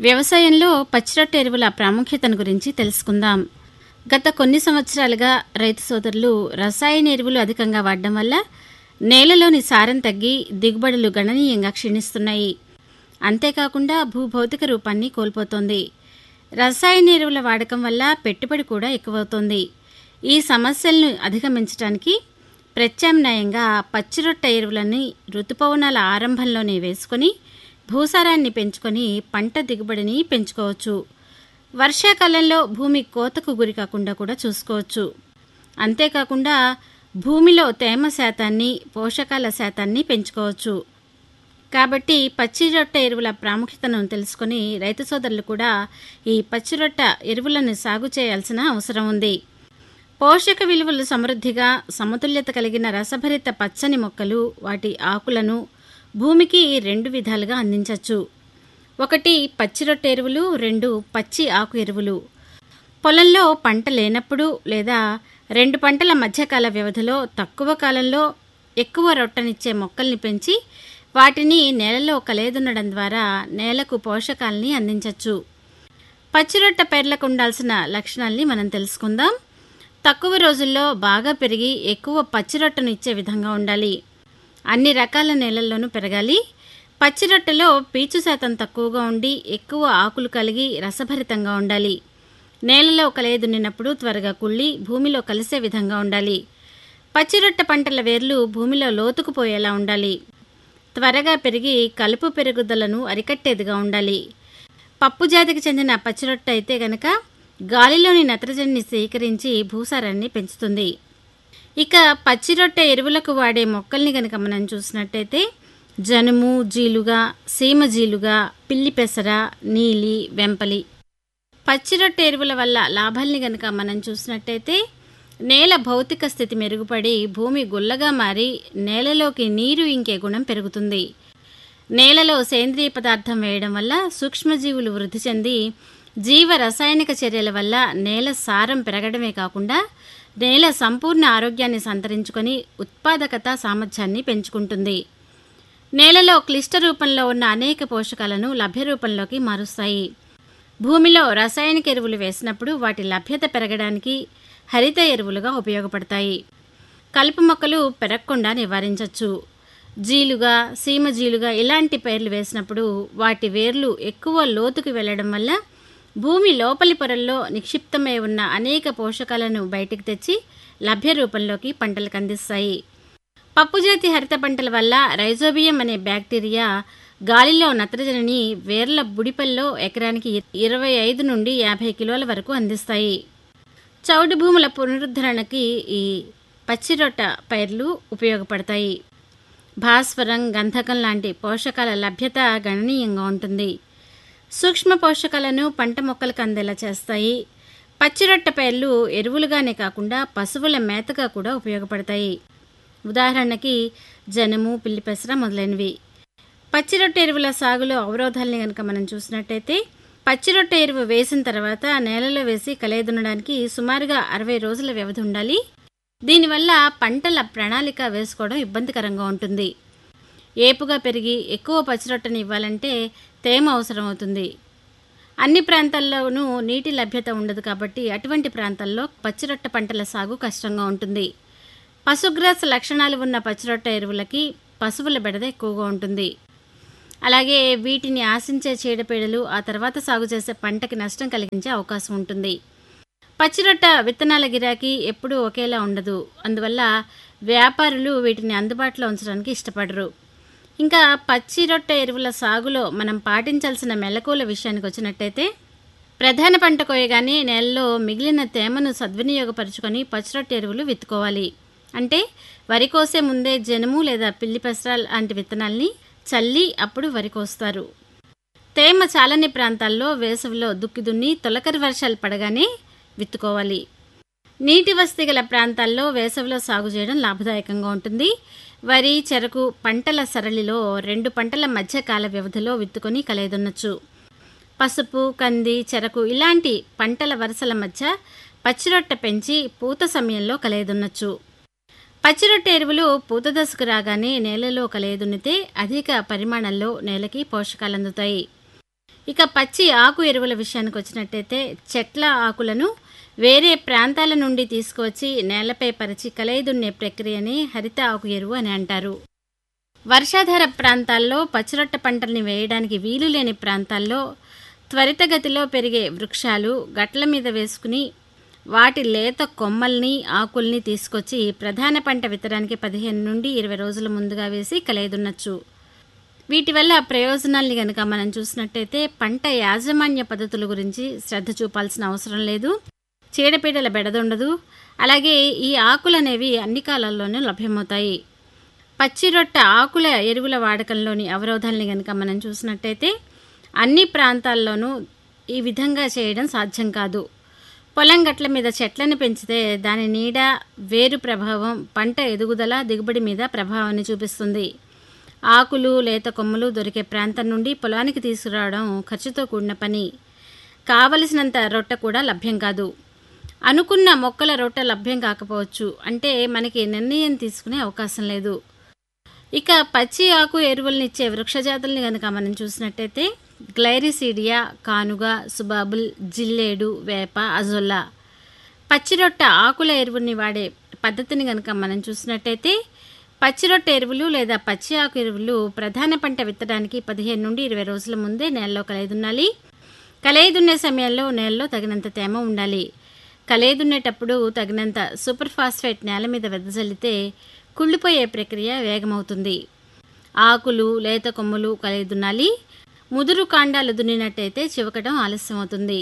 వ్యవసాయంలో పచ్చిరొట్ట ఎరువుల ప్రాముఖ్యతను గురించి తెలుసుకుందాం గత కొన్ని సంవత్సరాలుగా రైతు సోదరులు రసాయన ఎరువులు అధికంగా వాడడం వల్ల నేలలోని సారం తగ్గి దిగుబడులు గణనీయంగా క్షీణిస్తున్నాయి అంతేకాకుండా భూభౌతిక రూపాన్ని కోల్పోతోంది రసాయన ఎరువుల వాడకం వల్ల పెట్టుబడి కూడా ఎక్కువవుతోంది ఈ సమస్యలను అధిగమించడానికి ప్రత్యామ్నాయంగా పచ్చిరొట్ట ఎరువులని ఋతుపవనాల ఆరంభంలోనే వేసుకొని భూసారాన్ని పెంచుకొని పంట దిగుబడిని పెంచుకోవచ్చు వర్షాకాలంలో భూమి కోతకు గురి కాకుండా కూడా చూసుకోవచ్చు అంతేకాకుండా భూమిలో తేమ శాతాన్ని పోషకాల శాతాన్ని పెంచుకోవచ్చు కాబట్టి పచ్చిరొట్ట ఎరువుల ప్రాముఖ్యతను తెలుసుకొని రైతు సోదరులు కూడా ఈ పచ్చిరొట్ట ఎరువులను సాగు చేయాల్సిన అవసరం ఉంది పోషక విలువలు సమృద్ధిగా సమతుల్యత కలిగిన రసభరిత పచ్చని మొక్కలు వాటి ఆకులను భూమికి రెండు విధాలుగా అందించవచ్చు ఒకటి పచ్చిరొట్ట ఎరువులు రెండు పచ్చి ఆకు ఎరువులు పొలంలో పంట లేనప్పుడు లేదా రెండు పంటల మధ్యకాల వ్యవధిలో తక్కువ కాలంలో ఎక్కువ రొట్టనిచ్చే మొక్కల్ని పెంచి వాటిని నేలలో కలేదున్నడం ద్వారా నేలకు పోషకాలని అందించవచ్చు పచ్చిరొట్ట పేర్లకు ఉండాల్సిన లక్షణాల్ని మనం తెలుసుకుందాం తక్కువ రోజుల్లో బాగా పెరిగి ఎక్కువ పచ్చిరొట్టను ఇచ్చే విధంగా ఉండాలి అన్ని రకాల నేలల్లోనూ పెరగాలి పచ్చిరొట్టెలో పీచు శాతం తక్కువగా ఉండి ఎక్కువ ఆకులు కలిగి రసభరితంగా ఉండాలి నేలలో కలయదున్నినప్పుడు త్వరగా కుళ్ళి భూమిలో కలిసే విధంగా ఉండాలి పచ్చిరొట్టె పంటల వేర్లు భూమిలో లోతుకుపోయేలా ఉండాలి త్వరగా పెరిగి కలుపు పెరుగుదలను అరికట్టేదిగా ఉండాలి పప్పు జాతికి చెందిన పచ్చిరొట్ట అయితే గనక గాలిలోని నత్రజనిని సేకరించి భూసారాన్ని పెంచుతుంది ఇక పచ్చిరొట్టె ఎరువులకు వాడే మొక్కల్ని గనక మనం చూసినట్టయితే జనుము జీలుగా సీమ జీలుగా పిల్లి పెసర నీలి వెంపలి పచ్చిరొట్టె ఎరువుల వల్ల లాభాల్ని గనక మనం చూసినట్టయితే నేల భౌతిక స్థితి మెరుగుపడి భూమి గుల్లగా మారి నేలలోకి నీరు ఇంకే గుణం పెరుగుతుంది నేలలో సేంద్రియ పదార్థం వేయడం వల్ల సూక్ష్మజీవులు వృద్ధి చెంది జీవ రసాయనిక చర్యల వల్ల నేల సారం పెరగడమే కాకుండా నేల సంపూర్ణ ఆరోగ్యాన్ని సంతరించుకొని ఉత్పాదకత సామర్థ్యాన్ని పెంచుకుంటుంది నేలలో క్లిష్ట రూపంలో ఉన్న అనేక పోషకాలను లభ్య రూపంలోకి మారుస్తాయి భూమిలో రసాయనిక ఎరువులు వేసినప్పుడు వాటి లభ్యత పెరగడానికి హరిత ఎరువులుగా ఉపయోగపడతాయి కలుపు మొక్కలు పెరగకుండా నివారించవచ్చు జీలుగా సీమ జీలుగా ఇలాంటి పైర్లు వేసినప్పుడు వాటి వేర్లు ఎక్కువ లోతుకు వెళ్లడం వల్ల భూమి లోపలి పొరల్లో నిక్షిప్తమై ఉన్న అనేక పోషకాలను బయటికి తెచ్చి లభ్య రూపంలోకి పంటలకు అందిస్తాయి పప్పుజాతి హరిత పంటల వల్ల రైజోబియం అనే బ్యాక్టీరియా గాలిలో నత్రజనిని వేర్ల బుడిపల్లో ఎకరానికి ఇరవై ఐదు నుండి యాభై కిలోల వరకు అందిస్తాయి చౌడు భూముల పునరుద్ధరణకి ఈ పచ్చిరొట్ట పైర్లు ఉపయోగపడతాయి భాస్వరం గంధకం లాంటి పోషకాల లభ్యత గణనీయంగా ఉంటుంది సూక్ష్మ పోషకాలను పంట మొక్కలకు అందేలా చేస్తాయి పచ్చిరొట్ట పైర్లు ఎరువులుగానే కాకుండా పశువుల మేతగా కూడా ఉపయోగపడతాయి ఉదాహరణకి జనము పిల్లి పెసర మొదలైనవి పచ్చిరొట్ట ఎరువుల సాగులో అవరోధాలని కనుక మనం చూసినట్టయితే పచ్చిరొట్ట ఎరువు వేసిన తర్వాత నేలలో వేసి కలయదున్నడానికి సుమారుగా అరవై రోజుల వ్యవధి ఉండాలి దీనివల్ల పంటల ప్రణాళిక వేసుకోవడం ఇబ్బందికరంగా ఉంటుంది ఏపుగా పెరిగి ఎక్కువ పచ్చిరొట్టని ఇవ్వాలంటే తేమ అవసరం అవుతుంది అన్ని ప్రాంతాల్లోనూ నీటి లభ్యత ఉండదు కాబట్టి అటువంటి ప్రాంతాల్లో పచ్చిరొట్ట పంటల సాగు కష్టంగా ఉంటుంది పశుగ్రాస లక్షణాలు ఉన్న పచ్చిరొట్ట ఎరువులకి పశువుల బెడద ఎక్కువగా ఉంటుంది అలాగే వీటిని ఆశించే చీడపీడలు ఆ తర్వాత సాగు చేసే పంటకి నష్టం కలిగించే అవకాశం ఉంటుంది పచ్చిరొట్ట విత్తనాల గిరాకీ ఎప్పుడూ ఒకేలా ఉండదు అందువల్ల వ్యాపారులు వీటిని అందుబాటులో ఉంచడానికి ఇష్టపడరు ఇంకా పచ్చిరొట్ట ఎరువుల సాగులో మనం పాటించాల్సిన మెలకువల విషయానికి వచ్చినట్టయితే ప్రధాన పంట కోయగానే నేలలో మిగిలిన తేమను సద్వినియోగపరుచుకొని పచ్చిరొట్ట ఎరువులు విత్తుకోవాలి అంటే వరి కోసే ముందే జనుము లేదా పిల్లి పెసర లాంటి విత్తనాల్ని చల్లి అప్పుడు వరి కోస్తారు తేమ చాలని ప్రాంతాల్లో వేసవిలో దుక్కి దున్ని తొలకరి వర్షాలు పడగానే విత్తుకోవాలి నీటి వసతి గల ప్రాంతాల్లో వేసవిలో సాగు చేయడం లాభదాయకంగా ఉంటుంది వరి చెరకు పంటల సరళిలో రెండు పంటల మధ్య కాల వ్యవధిలో విత్తుకొని కలయదున్నచ్చు పసుపు కంది చెరకు ఇలాంటి పంటల వరుసల మధ్య పచ్చిరొట్ట పెంచి పూత సమయంలో కలయదున్నచ్చు పచ్చిరొట్టె ఎరువులు పూత దశకు రాగానే నేలలో కలయదున్నితే అధిక పరిమాణంలో నేలకి పోషకాలు అందుతాయి ఇక పచ్చి ఆకు ఎరువుల విషయానికి వచ్చినట్టయితే చెట్ల ఆకులను వేరే ప్రాంతాల నుండి తీసుకువచ్చి నేలపై పరిచి కలయిదున్నే ప్రక్రియని హరిత ఆకు ఎరువు అని అంటారు వర్షాధార ప్రాంతాల్లో పచ్చిరొట్ట పంటల్ని వేయడానికి వీలు లేని ప్రాంతాల్లో త్వరితగతిలో పెరిగే వృక్షాలు గట్ల మీద వేసుకుని వాటి లేత కొమ్మల్ని ఆకుల్ని తీసుకొచ్చి ప్రధాన పంట విత్తడానికి పదిహేను నుండి ఇరవై రోజుల ముందుగా వేసి కలయిదున్నచ్చు వీటి వల్ల ప్రయోజనాల్ని కనుక మనం చూసినట్టయితే పంట యాజమాన్య పద్ధతుల గురించి శ్రద్ధ చూపాల్సిన అవసరం లేదు చీడపీడల బెడదుండదు అలాగే ఈ ఆకులు అనేవి అన్ని కాలాల్లోనూ లభ్యమవుతాయి పచ్చిరొట్ట ఆకుల ఎరువుల వాడకంలోని అవరోధాలని కనుక మనం చూసినట్టయితే అన్ని ప్రాంతాల్లోనూ ఈ విధంగా చేయడం సాధ్యం కాదు పొలం గట్ల మీద చెట్లను పెంచితే దాని నీడ వేరు ప్రభావం పంట ఎదుగుదల దిగుబడి మీద ప్రభావాన్ని చూపిస్తుంది ఆకులు లేత కొమ్మలు దొరికే ప్రాంతం నుండి పొలానికి తీసుకురావడం ఖర్చుతో కూడిన పని కావలసినంత రొట్టె కూడా లభ్యం కాదు అనుకున్న మొక్కల రొట్టె లభ్యం కాకపోవచ్చు అంటే మనకి నిర్ణయం తీసుకునే అవకాశం లేదు ఇక పచ్చి ఆకు ఎరువులనిచ్చే వృక్షజాతుల్ని కనుక మనం చూసినట్టయితే గ్లైరిసీడియా కానుగ సుబాబుల్ జిల్లేడు వేప అజొల్లా పచ్చిరొట్ట ఆకుల ఎరువుని వాడే పద్ధతిని కనుక మనం చూసినట్టయితే పచ్చిరొట్ట ఎరువులు లేదా పచ్చి ఆకు ఎరువులు ప్రధాన పంట విత్తడానికి పదిహేను నుండి ఇరవై రోజుల ముందే నేలలో కలయిదున్నాలి కలయిదున్నే సమయంలో నేలలో తగినంత తేమ ఉండాలి కలయిదున్నేటప్పుడు తగినంత సూపర్ ఫాస్ఫేట్ నేల మీద వెదజల్లితే కుళ్ళిపోయే ప్రక్రియ వేగమవుతుంది ఆకులు లేత కొమ్ములు కలయిదున్నాలి ముదురు కాండాలు దున్నినట్టయితే చివకడం ఆలస్యమవుతుంది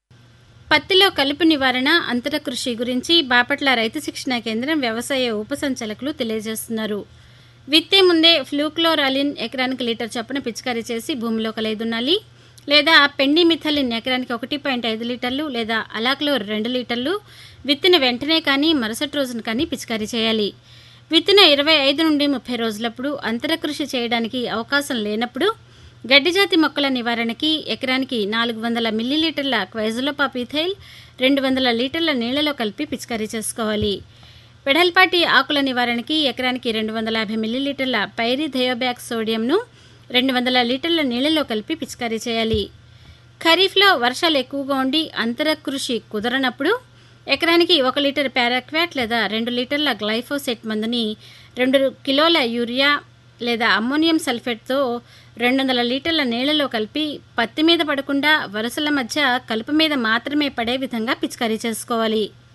పత్తిలో కలుపు నివారణ అంతర కృషి గురించి బాపట్ల రైతు శిక్షణ కేంద్రం వ్యవసాయ ఉపసంచాలకులు తెలియజేస్తున్నారు విత్తే ముందే ఫ్లూక్లోరాలిన్ ఎకరానికి లీటర్ చొప్పున పిచికారీ చేసి భూమిలో కలయిదున్నాలి లేదా పెండిమిథలిన్ ఎకరానికి ఒకటి పాయింట్ ఐదు లీటర్లు లేదా అలాక్లోర్ రెండు లీటర్లు విత్తిన వెంటనే కానీ మరుసటి రోజున కానీ పిచికారీ చేయాలి విత్తిన ఇరవై ఐదు నుండి ముప్పై రోజులప్పుడు అంతర కృషి చేయడానికి అవకాశం లేనప్పుడు గడ్డిజాతి మొక్కల నివారణకి ఎకరానికి నాలుగు వందల మిల్లీలీటర్ల క్వైజులోపాపీథైల్ రెండు వందల లీటర్ల నీళ్లలో కలిపి పిచికారీ చేసుకోవాలి పెడల్పాటి ఆకుల నివారణకి ఎకరానికి రెండు వందల యాభై మిల్లీలీటర్ల పైరిథయోబ్యాక్ సోడియంను రెండు వందల లీటర్ల నీళ్లలో కలిపి పిచికారీ చేయాలి ఖరీఫ్లో వర్షాలు ఎక్కువగా ఉండి అంతర కృషి కుదరనప్పుడు ఎకరానికి ఒక లీటర్ పారాక్వాట్ లేదా రెండు లీటర్ల గ్లైఫోసెట్ మందుని రెండు కిలోల యూరియా లేదా అమ్మోనియం సల్ఫేట్తో రెండు వందల లీటర్ల నీళ్లలో కలిపి పత్తి మీద పడకుండా వరుసల మధ్య కలుపు మీద మాత్రమే పడే విధంగా పిచికారీ చేసుకోవాలి